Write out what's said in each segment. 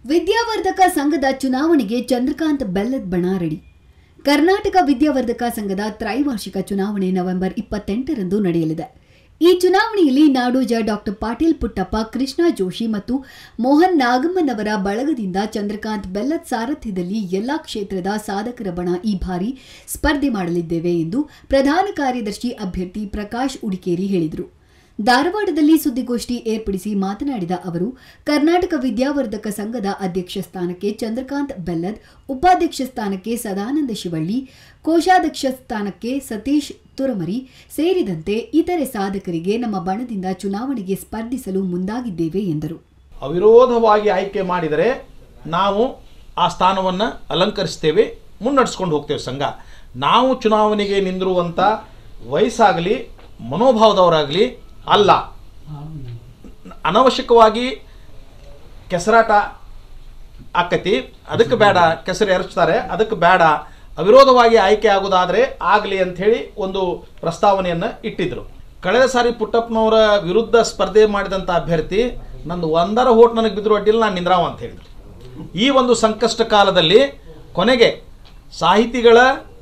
ವಿದ್ಯಾವರ್ಧಕ ಸಂಘದ ಚುನಾವಣೆಗೆ ಚಂದ್ರಕಾಂತ್ ಬೆಲ್ಲದ್ ಬಣ ರೆಡಿ ಕರ್ನಾಟಕ ವಿದ್ಯಾವರ್ಧಕ ಸಂಘದ ತ್ರೈವಾರ್ಷಿಕ ಚುನಾವಣೆ ನವೆಂಬರ್ ಇಪ್ಪತ್ತೆಂಟರಂದು ನಡೆಯಲಿದೆ ಈ ಚುನಾವಣೆಯಲ್ಲಿ ನಾಡೋಜ ಡಾಕ್ಟರ್ ಪಾಟೀಲ್ ಪುಟ್ಟಪ್ಪ ಕೃಷ್ಣ ಜೋಶಿ ಮತ್ತು ಮೋಹನ್ ನಾಗಮ್ಮನವರ ಬಳಗದಿಂದ ಚಂದ್ರಕಾಂತ್ ಬೆಲ್ಲದ್ ಸಾರಥ್ಯದಲ್ಲಿ ಎಲ್ಲಾ ಕ್ಷೇತ್ರದ ಸಾಧಕರ ಬಣ ಈ ಬಾರಿ ಸ್ಪರ್ಧೆ ಮಾಡಲಿದ್ದೇವೆ ಎಂದು ಪ್ರಧಾನ ಕಾರ್ಯದರ್ಶಿ ಅಭ್ಯರ್ಥಿ ಪ್ರಕಾಶ್ ಉಡಿಕೇರಿ ಹೇಳಿದರು ಧಾರವಾಡದಲ್ಲಿ ಸುದ್ದಿಗೋಷ್ಠಿ ಏರ್ಪಡಿಸಿ ಮಾತನಾಡಿದ ಅವರು ಕರ್ನಾಟಕ ವಿದ್ಯಾವರ್ಧಕ ಸಂಘದ ಅಧ್ಯಕ್ಷ ಸ್ಥಾನಕ್ಕೆ ಚಂದ್ರಕಾಂತ್ ಬೆಲ್ಲದ್ ಉಪಾಧ್ಯಕ್ಷ ಸ್ಥಾನಕ್ಕೆ ಸದಾನಂದ ಶಿವಳ್ಳಿ ಕೋಶಾಧ್ಯಕ್ಷ ಸ್ಥಾನಕ್ಕೆ ಸತೀಶ್ ತುರಮರಿ ಸೇರಿದಂತೆ ಇತರೆ ಸಾಧಕರಿಗೆ ನಮ್ಮ ಬಣದಿಂದ ಚುನಾವಣೆಗೆ ಸ್ಪರ್ಧಿಸಲು ಮುಂದಾಗಿದ್ದೇವೆ ಎಂದರು ಅವಿರೋಧವಾಗಿ ಆಯ್ಕೆ ಮಾಡಿದರೆ ನಾವು ಆ ಸ್ಥಾನವನ್ನು ಅಲಂಕರಿಸ್ತೇವೆ ಮುನ್ನಡೆಸ್ಕೊಂಡು ಹೋಗ್ತೇವೆ ಸಂಘ ನಾವು ಚುನಾವಣೆಗೆ ನಿಂದಿರುವಂಥ ವಯಸ್ಸಾಗಲಿ ಮನೋಭಾವದವರಾಗಲಿ ಅಲ್ಲ ಅನವಶ್ಯಕವಾಗಿ ಕೆಸರಾಟ ಆಕತಿ ಅದಕ್ಕೆ ಬೇಡ ಕೆಸರು ಎರಚ್ತಾರೆ ಅದಕ್ಕೆ ಬೇಡ ಅವಿರೋಧವಾಗಿ ಆಯ್ಕೆ ಆಗೋದಾದರೆ ಆಗಲಿ ಅಂಥೇಳಿ ಒಂದು ಪ್ರಸ್ತಾವನೆಯನ್ನು ಇಟ್ಟಿದ್ರು ಕಳೆದ ಸಾರಿ ಪುಟ್ಟಪ್ಪನವರ ವಿರುದ್ಧ ಸ್ಪರ್ಧೆ ಮಾಡಿದಂಥ ಅಭ್ಯರ್ಥಿ ನಂದು ಒಂದರ ಹೋಟ್ ನನಗೆ ಬಿದ್ದರೂ ಅಡ್ಡಿಲ್ಲ ನಾನು ನಿಂದ್ರಾವ ಅಂತ ಹೇಳಿದ್ರು ಈ ಒಂದು ಸಂಕಷ್ಟ ಕಾಲದಲ್ಲಿ ಕೊನೆಗೆ ಸಾಹಿತಿಗಳ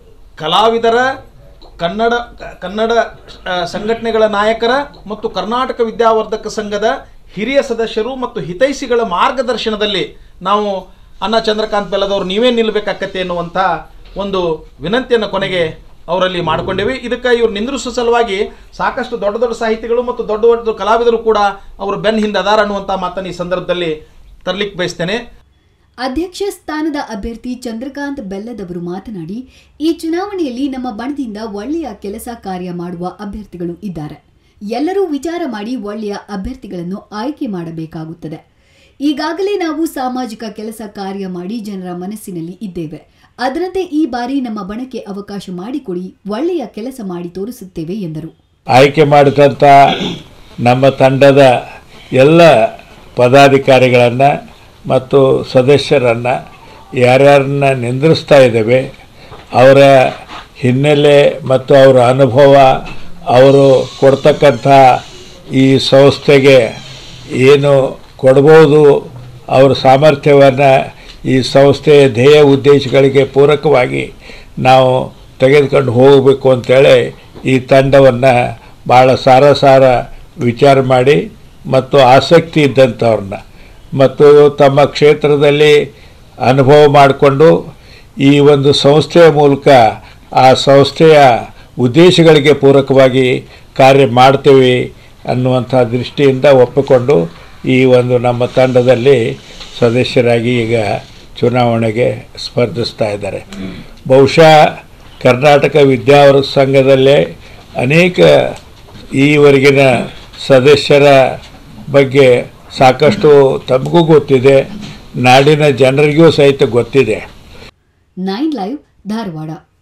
ಕಲಾವಿದರ ಕನ್ನಡ ಕನ್ನಡ ಆ, ಸಂಘಟನೆಗಳ ನಾಯಕರ ಮತ್ತು ಕರ್ನಾಟಕ ವಿದ್ಯಾವರ್ಧಕ ಸಂಘದ ಹಿರಿಯ ಸದಸ್ಯರು ಮತ್ತು ಹಿತೈಷಿಗಳ ಮಾರ್ಗದರ್ಶನದಲ್ಲಿ ನಾವು ಅನ್ನ ಚಂದ್ರಕಾಂತ್ ಬೆಲ್ಲದವರು ನೀವೇ ನಿಲ್ಲಬೇಕಾಕತ್ತೆ ಎನ್ನುವಂಥ ಒಂದು ವಿನಂತಿಯನ್ನು ಕೊನೆಗೆ ಅವರಲ್ಲಿ ಮಾಡಿಕೊಂಡೇವೆ ಇದಕ್ಕೆ ಇವ್ರು ನಿಂದ್ರಿಸೋ ಸಲುವಾಗಿ ಸಾಕಷ್ಟು ದೊಡ್ಡ ದೊಡ್ಡ ಸಾಹಿತಿಗಳು ಮತ್ತು ದೊಡ್ಡ ದೊಡ್ಡ ಕಲಾವಿದರು ಕೂಡ ಅವರು ಬೆನ್ನ ಹಿಂದೆ ಅದಾರ ಅನ್ನುವಂಥ ಮಾತನ್ನು ಈ ಸಂದರ್ಭದಲ್ಲಿ ತರಲಿಕ್ಕೆ ಬಯಸ್ತೇನೆ ಅಧ್ಯಕ್ಷ ಸ್ಥಾನದ ಅಭ್ಯರ್ಥಿ ಚಂದ್ರಕಾಂತ್ ಬೆಲ್ಲದವರು ಮಾತನಾಡಿ ಈ ಚುನಾವಣೆಯಲ್ಲಿ ನಮ್ಮ ಬಣದಿಂದ ಒಳ್ಳೆಯ ಕೆಲಸ ಕಾರ್ಯ ಮಾಡುವ ಅಭ್ಯರ್ಥಿಗಳು ಇದ್ದಾರೆ ಎಲ್ಲರೂ ವಿಚಾರ ಮಾಡಿ ಒಳ್ಳೆಯ ಅಭ್ಯರ್ಥಿಗಳನ್ನು ಆಯ್ಕೆ ಮಾಡಬೇಕಾಗುತ್ತದೆ ಈಗಾಗಲೇ ನಾವು ಸಾಮಾಜಿಕ ಕೆಲಸ ಕಾರ್ಯ ಮಾಡಿ ಜನರ ಮನಸ್ಸಿನಲ್ಲಿ ಇದ್ದೇವೆ ಅದರಂತೆ ಈ ಬಾರಿ ನಮ್ಮ ಬಣಕ್ಕೆ ಅವಕಾಶ ಮಾಡಿಕೊಡಿ ಒಳ್ಳೆಯ ಕೆಲಸ ಮಾಡಿ ತೋರಿಸುತ್ತೇವೆ ಎಂದರು ಆಯ್ಕೆ ಮಾಡಿದಂಥ ನಮ್ಮ ತಂಡದ ಎಲ್ಲ ಪದಾಧಿಕಾರಿಗಳನ್ನು ಮತ್ತು ಸದಸ್ಯರನ್ನು ಯಾರ್ಯಾರನ್ನ ನಿಂದ್ರಿಸ್ತಾ ಇದ್ದೇವೆ ಅವರ ಹಿನ್ನೆಲೆ ಮತ್ತು ಅವರ ಅನುಭವ ಅವರು ಕೊಡ್ತಕ್ಕಂಥ ಈ ಸಂಸ್ಥೆಗೆ ಏನು ಕೊಡ್ಬೋದು ಅವ್ರ ಸಾಮರ್ಥ್ಯವನ್ನು ಈ ಸಂಸ್ಥೆಯ ಧ್ಯೇಯ ಉದ್ದೇಶಗಳಿಗೆ ಪೂರಕವಾಗಿ ನಾವು ತೆಗೆದುಕೊಂಡು ಹೋಗಬೇಕು ಅಂತೇಳಿ ಈ ತಂಡವನ್ನು ಭಾಳ ಸಾರ ಸಾರ ವಿಚಾರ ಮಾಡಿ ಮತ್ತು ಆಸಕ್ತಿ ಇದ್ದಂಥವ್ರನ್ನ ಮತ್ತು ತಮ್ಮ ಕ್ಷೇತ್ರದಲ್ಲಿ ಅನುಭವ ಮಾಡಿಕೊಂಡು ಈ ಒಂದು ಸಂಸ್ಥೆಯ ಮೂಲಕ ಆ ಸಂಸ್ಥೆಯ ಉದ್ದೇಶಗಳಿಗೆ ಪೂರಕವಾಗಿ ಕಾರ್ಯ ಮಾಡ್ತೇವೆ ಅನ್ನುವಂಥ ದೃಷ್ಟಿಯಿಂದ ಒಪ್ಪಿಕೊಂಡು ಈ ಒಂದು ನಮ್ಮ ತಂಡದಲ್ಲಿ ಸದಸ್ಯರಾಗಿ ಈಗ ಚುನಾವಣೆಗೆ ಸ್ಪರ್ಧಿಸ್ತಾ ಇದ್ದಾರೆ ಬಹುಶಃ ಕರ್ನಾಟಕ ವಿದ್ಯಾವರ ಸಂಘದಲ್ಲೇ ಅನೇಕ ಈವರೆಗಿನ ಸದಸ್ಯರ ಬಗ್ಗೆ ಸಾಕಷ್ಟು ತಮಗೂ ಗೊತ್ತಿದೆ ನಾಡಿನ ಜನರಿಗೂ ಸಹಿತ ಗೊತ್ತಿದೆ ನೈನ್ ಲೈವ್ ಧಾರವಾಡ